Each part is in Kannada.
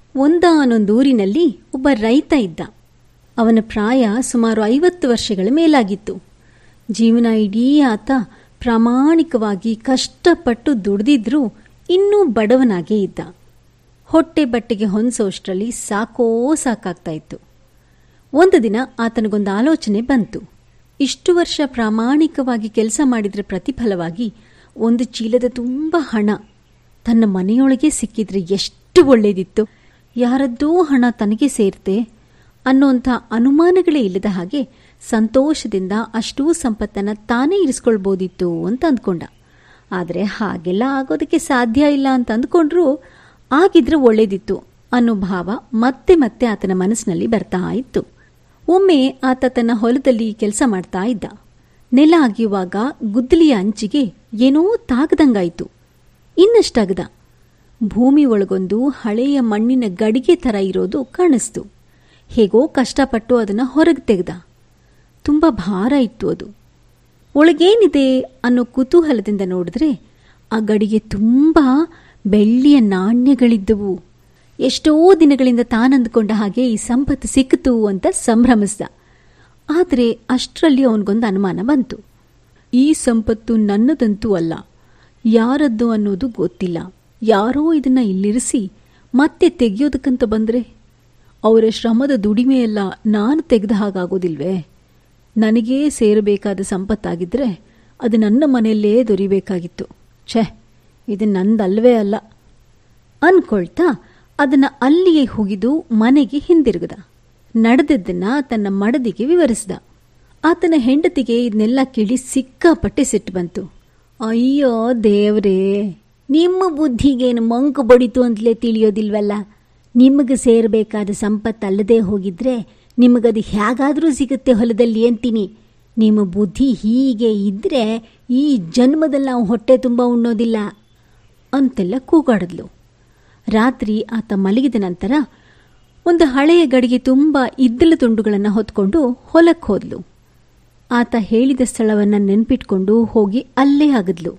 ಒಂದಾನೊಂದೂರಿನಲ್ಲಿ ಒಬ್ಬ ರೈತ ಇದ್ದ ಅವನ ಪ್ರಾಯ ಸುಮಾರು ಐವತ್ತು ವರ್ಷಗಳ ಮೇಲಾಗಿತ್ತು ಜೀವನ ಇಡೀ ಆತ ಪ್ರಾಮಾಣಿಕವಾಗಿ ಕಷ್ಟಪಟ್ಟು ದುಡಿದಿದ್ರೂ ಇನ್ನೂ ಬಡವನಾಗೇ ಇದ್ದ ಹೊಟ್ಟೆ ಬಟ್ಟೆಗೆ ಹೊಂದಿಸೋಷ್ಟರಲ್ಲಿ ಸಾಕೋ ಸಾಕಾಗ್ತಾ ಇತ್ತು ಒಂದು ದಿನ ಆತನಿಗೊಂದು ಆಲೋಚನೆ ಬಂತು ಇಷ್ಟು ವರ್ಷ ಪ್ರಾಮಾಣಿಕವಾಗಿ ಕೆಲಸ ಮಾಡಿದ್ರೆ ಪ್ರತಿಫಲವಾಗಿ ಒಂದು ಚೀಲದ ತುಂಬ ಹಣ ತನ್ನ ಮನೆಯೊಳಗೆ ಸಿಕ್ಕಿದ್ರೆ ಎಷ್ಟು ಒಳ್ಳೇದಿತ್ತು ಯಾರದ್ದೋ ಹಣ ತನಗೆ ಸೇರ್ತೆ ಅನ್ನೋಂಥ ಅನುಮಾನಗಳೇ ಇಲ್ಲದ ಹಾಗೆ ಸಂತೋಷದಿಂದ ಅಷ್ಟೂ ಸಂಪತ್ತನ್ನು ತಾನೇ ಇರಿಸ್ಕೊಳ್ಬೋದಿತ್ತು ಅಂತ ಅಂದ್ಕೊಂಡ ಆದರೆ ಹಾಗೆಲ್ಲ ಆಗೋದಕ್ಕೆ ಸಾಧ್ಯ ಇಲ್ಲ ಅಂತ ಅಂದ್ಕೊಂಡ್ರೂ ಆಗಿದ್ರೆ ಒಳ್ಳೇದಿತ್ತು ಅನ್ನೋ ಭಾವ ಮತ್ತೆ ಮತ್ತೆ ಆತನ ಮನಸ್ಸಿನಲ್ಲಿ ಬರ್ತಾ ಇತ್ತು ಒಮ್ಮೆ ಆತ ತನ್ನ ಹೊಲದಲ್ಲಿ ಕೆಲಸ ಮಾಡ್ತಾ ಇದ್ದ ನೆಲ ಅಗಿಯುವಾಗ ಗುದ್ದಲಿಯ ಅಂಚಿಗೆ ಏನೋ ತಾಗದಂಗಾಯ್ತು ಇನ್ನಷ್ಟಾಗದ ಭೂಮಿ ಒಳಗೊಂದು ಹಳೆಯ ಮಣ್ಣಿನ ಗಡಿಗೆ ಥರ ಇರೋದು ಕಾಣಿಸ್ತು ಹೇಗೋ ಕಷ್ಟಪಟ್ಟು ಅದನ್ನು ಹೊರಗೆ ತೆಗೆದ ತುಂಬ ಭಾರ ಇತ್ತು ಅದು ಒಳಗೇನಿದೆ ಅನ್ನೋ ಕುತೂಹಲದಿಂದ ನೋಡಿದ್ರೆ ಆ ಗಡಿಗೆ ತುಂಬ ಬೆಳ್ಳಿಯ ನಾಣ್ಯಗಳಿದ್ದವು ಎಷ್ಟೋ ದಿನಗಳಿಂದ ತಾನಂದುಕೊಂಡ ಹಾಗೆ ಈ ಸಂಪತ್ತು ಸಿಕ್ಕಿತು ಅಂತ ಸಂಭ್ರಮಿಸ್ದ ಆದರೆ ಅಷ್ಟರಲ್ಲಿ ಅವನಿಗೊಂದು ಅನುಮಾನ ಬಂತು ಈ ಸಂಪತ್ತು ನನ್ನದಂತೂ ಅಲ್ಲ ಯಾರದ್ದು ಅನ್ನೋದು ಗೊತ್ತಿಲ್ಲ ಯಾರೋ ಇದನ್ನ ಇಲ್ಲಿರಿಸಿ ಮತ್ತೆ ತೆಗೆಯೋದಕ್ಕಂತ ಬಂದ್ರೆ ಅವರ ಶ್ರಮದ ದುಡಿಮೆಯೆಲ್ಲ ನಾನು ತೆಗೆದ ಹಾಗಾಗೋದಿಲ್ವೇ ನನಗೇ ಸೇರಬೇಕಾದ ಸಂಪತ್ತಾಗಿದ್ರೆ ಅದು ನನ್ನ ಮನೆಯಲ್ಲೇ ದೊರಿಬೇಕಾಗಿತ್ತು ಛೇ ಇದು ನಂದಲ್ವೇ ಅಲ್ಲ ಅನ್ಕೊಳ್ತಾ ಅದನ್ನ ಅಲ್ಲಿಯೇ ಹುಗಿದು ಮನೆಗೆ ಹಿಂದಿರುಗದ ನಡೆದದ್ದನ್ನ ತನ್ನ ಮಡದಿಗೆ ವಿವರಿಸಿದ ಆತನ ಹೆಂಡತಿಗೆ ಇದನ್ನೆಲ್ಲ ಕೇಳಿ ಸಿಕ್ಕಾಪಟ್ಟೆ ಸಿಟ್ಟು ಬಂತು ಅಯ್ಯೋ ದೇವ್ರೇ ನಿಮ್ಮ ಬುದ್ಧಿಗೇನು ಮಂಕು ಬಡಿತು ಅಂತಲೇ ತಿಳಿಯೋದಿಲ್ವಲ್ಲ ನಿಮಗೆ ಸೇರಬೇಕಾದ ಸಂಪತ್ತಲ್ಲದೆ ಹೋಗಿದ್ರೆ ನಿಮಗದು ಹೇಗಾದರೂ ಸಿಗುತ್ತೆ ಹೊಲದಲ್ಲಿ ಅಂತೀನಿ ನಿಮ್ಮ ಬುದ್ಧಿ ಹೀಗೆ ಇದ್ರೆ ಈ ಜನ್ಮದಲ್ಲಿ ನಾವು ಹೊಟ್ಟೆ ತುಂಬ ಉಣ್ಣೋದಿಲ್ಲ ಅಂತೆಲ್ಲ ಕೂಗಾಡಿದ್ಲು ರಾತ್ರಿ ಆತ ಮಲಗಿದ ನಂತರ ಒಂದು ಹಳೆಯ ಗಡಿಗೆ ತುಂಬ ಇದ್ದಲ ತುಂಡುಗಳನ್ನು ಹೊತ್ಕೊಂಡು ಹೊಲಕ್ಕೆ ಹೋದ್ಲು ಆತ ಹೇಳಿದ ಸ್ಥಳವನ್ನು ನೆನ್ಪಿಟ್ಕೊಂಡು ಹೋಗಿ ಅಲ್ಲೇ ಆಗದ್ಲು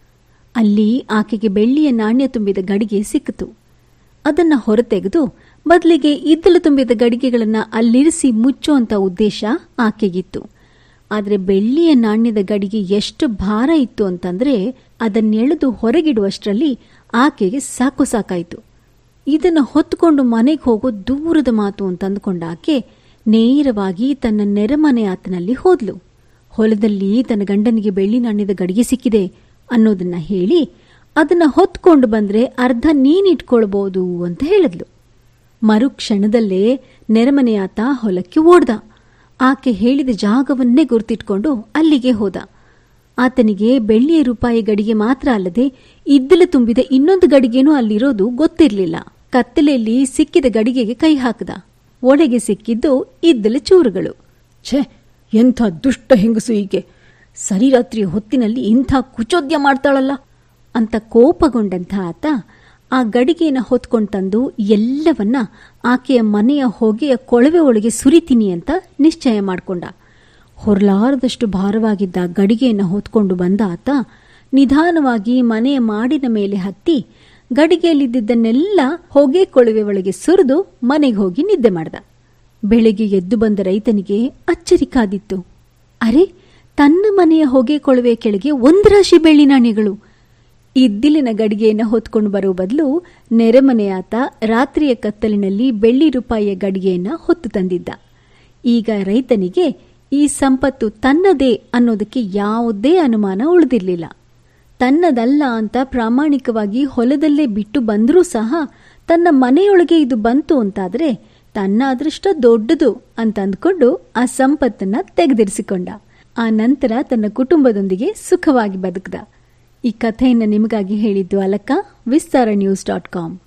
ಅಲ್ಲಿ ಆಕೆಗೆ ಬೆಳ್ಳಿಯ ನಾಣ್ಯ ತುಂಬಿದ ಗಡಿಗೆ ಸಿಕ್ಕಿತು ಅದನ್ನ ಹೊರತೆಗೆದು ಬದಲಿಗೆ ಇದ್ದಲು ತುಂಬಿದ ಗಡಿಗೆಗಳನ್ನು ಅಲ್ಲಿರಿಸಿ ಮುಚ್ಚುವಂತ ಉದ್ದೇಶ ಆಕೆಗಿತ್ತು ಆದರೆ ಬೆಳ್ಳಿಯ ನಾಣ್ಯದ ಗಡಿಗೆ ಎಷ್ಟು ಭಾರ ಇತ್ತು ಅಂತಂದ್ರೆ ಅದನ್ನೆಳೆದು ಹೊರಗಿಡುವಷ್ಟರಲ್ಲಿ ಆಕೆಗೆ ಸಾಕು ಸಾಕಾಯಿತು ಇದನ್ನು ಹೊತ್ಕೊಂಡು ಮನೆಗೆ ಹೋಗೋ ದೂರದ ಮಾತು ಅಂತ ಅಂದ್ಕೊಂಡ ಆಕೆ ನೇರವಾಗಿ ತನ್ನ ನೆರೆಮನೆ ಆತನಲ್ಲಿ ಹೋದ್ಲು ಹೊಲದಲ್ಲಿ ತನ್ನ ಗಂಡನಿಗೆ ಬೆಳ್ಳಿ ನಾಣ್ಯದ ಗಡಿಗೆ ಸಿಕ್ಕಿದೆ ಅನ್ನೋದನ್ನ ಹೇಳಿ ಅದನ್ನ ಹೊತ್ಕೊಂಡು ಬಂದ್ರೆ ಅರ್ಧ ನೀನಿಟ್ಕೊಳ್ಬಹುದು ಅಂತ ಹೇಳಿದ್ಲು ಮರುಕ್ಷಣದಲ್ಲೇ ನೆರೆಮನೆಯಾತ ಹೊಲಕ್ಕೆ ಓಡ್ದ ಆಕೆ ಹೇಳಿದ ಜಾಗವನ್ನೇ ಗುರ್ತಿಟ್ಕೊಂಡು ಅಲ್ಲಿಗೆ ಹೋದ ಆತನಿಗೆ ಬೆಳ್ಳಿಯ ರೂಪಾಯಿ ಗಡಿಗೆ ಮಾತ್ರ ಅಲ್ಲದೆ ಇದ್ದಲು ತುಂಬಿದ ಇನ್ನೊಂದು ಗಡಿಗೆನೂ ಅಲ್ಲಿರೋದು ಗೊತ್ತಿರಲಿಲ್ಲ ಕತ್ತಲೆಯಲ್ಲಿ ಸಿಕ್ಕಿದ ಗಡಿಗೆಗೆ ಕೈ ಹಾಕದ ಒಳಗೆ ಸಿಕ್ಕಿದ್ದು ಇದ್ದಲು ಚೂರುಗಳು ಛೇ ಎಂಥ ದುಷ್ಟ ಹೆಂಗಸು ಹೀಗೆ ಸರಿ ರಾತ್ರಿ ಹೊತ್ತಿನಲ್ಲಿ ಇಂಥ ಕುಚೋದ್ಯ ಮಾಡ್ತಾಳಲ್ಲ ಅಂತ ಕೋಪಗೊಂಡಂಥ ಆತ ಆ ಗಡಿಗೆಯನ್ನು ಹೊತ್ಕೊಂಡು ತಂದು ಎಲ್ಲವನ್ನ ಆಕೆಯ ಮನೆಯ ಹೊಗೆಯ ಕೊಳವೆ ಒಳಗೆ ಸುರಿತೀನಿ ಅಂತ ನಿಶ್ಚಯ ಮಾಡಿಕೊಂಡ ಹೊರಲಾರದಷ್ಟು ಭಾರವಾಗಿದ್ದ ಗಡಿಗೆಯನ್ನು ಹೊತ್ಕೊಂಡು ಬಂದ ಆತ ನಿಧಾನವಾಗಿ ಮನೆಯ ಮಾಡಿನ ಮೇಲೆ ಹತ್ತಿ ಗಡಿಗೆಯಲ್ಲಿದ್ದನ್ನೆಲ್ಲ ಹೊಗೆ ಕೊಳವೆ ಒಳಗೆ ಸುರಿದು ಮನೆಗೆ ಹೋಗಿ ನಿದ್ದೆ ಮಾಡ್ದ ಬೆಳಿಗ್ಗೆ ಎದ್ದು ಬಂದ ರೈತನಿಗೆ ಅಚ್ಚರಿ ಕಾದಿತ್ತು ಅರೆ ತನ್ನ ಮನೆಯ ಹೊಗೆ ಕೊಳವೆ ಕೆಳಗೆ ಒಂದು ರಾಶಿ ಬೆಳ್ಳಿ ನಾಣ್ಯಗಳು ಇದ್ದಿಲಿನ ಗಡಿಗೆಯನ್ನು ಹೊತ್ಕೊಂಡು ಬರೋ ಬದಲು ನೆರೆಮನೆಯಾತ ರಾತ್ರಿಯ ಕತ್ತಲಿನಲ್ಲಿ ಬೆಳ್ಳಿ ರೂಪಾಯಿಯ ಗಡಿಗೆಯನ್ನ ಹೊತ್ತು ತಂದಿದ್ದ ಈಗ ರೈತನಿಗೆ ಈ ಸಂಪತ್ತು ತನ್ನದೇ ಅನ್ನೋದಕ್ಕೆ ಯಾವುದೇ ಅನುಮಾನ ಉಳಿದಿರಲಿಲ್ಲ ತನ್ನದಲ್ಲ ಅಂತ ಪ್ರಾಮಾಣಿಕವಾಗಿ ಹೊಲದಲ್ಲೇ ಬಿಟ್ಟು ಬಂದರೂ ಸಹ ತನ್ನ ಮನೆಯೊಳಗೆ ಇದು ಬಂತು ಅಂತಾದ್ರೆ ತನ್ನ ಅದೃಷ್ಟ ದೊಡ್ಡದು ಅಂತ ಅಂದ್ಕೊಂಡು ಆ ಸಂಪತ್ತನ್ನ ತೆಗೆದಿರಿಸಿಕೊಂಡ ಆ ನಂತರ ತನ್ನ ಕುಟುಂಬದೊಂದಿಗೆ ಸುಖವಾಗಿ ಬದುಕದ ಈ ಕಥೆಯನ್ನು ನಿಮಗಾಗಿ ಹೇಳಿದ್ದು ಅಲಕ್ಕ ವಿಸ್ತಾರ ನ್ಯೂಸ್ ಡಾಟ್ ಕಾಮ್